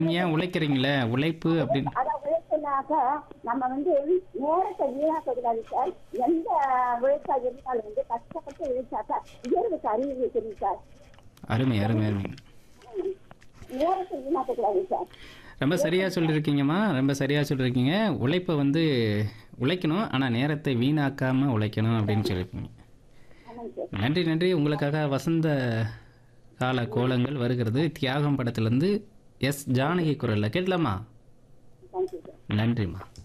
ஏன் உழைக்கிறீங்களே உழைப்பு அப்படின்னு அதான் உழைப்புனாக்க நம்ம வந்து நேரத்தை வீணாக்க கூடாது சார் எந்த உழைப்பா இருந்தாலும் வந்து கஷ்டப்பட்டு உழைச்சாக்கா உயர்வுக்கு அறிவு வைக்கணும் சார் அருமை அருமை அருமை நேரத்தை வீணாக்க கூடாது சார் ரொம்ப சரியா சொல்லியிருக்கீங்கம்மா ரொம்ப சரியா சொல்லியிருக்கீங்க உழைப்பை வந்து உழைக்கணும் ஆனால் நேரத்தை வீணாக்காம உழைக்கணும் அப்படின்னு சொல்லியிருக்கீங்க ஆமாங்க சார் நன்றி நன்றி உங்களுக்காக வசந்த கால கோலங்கள் வருகிறது தியாகம் படத்துலேருந்து எஸ் ஜானகி குரலில் கேட்கலாமா தேங்க்யூ சார் நன்றிம்மா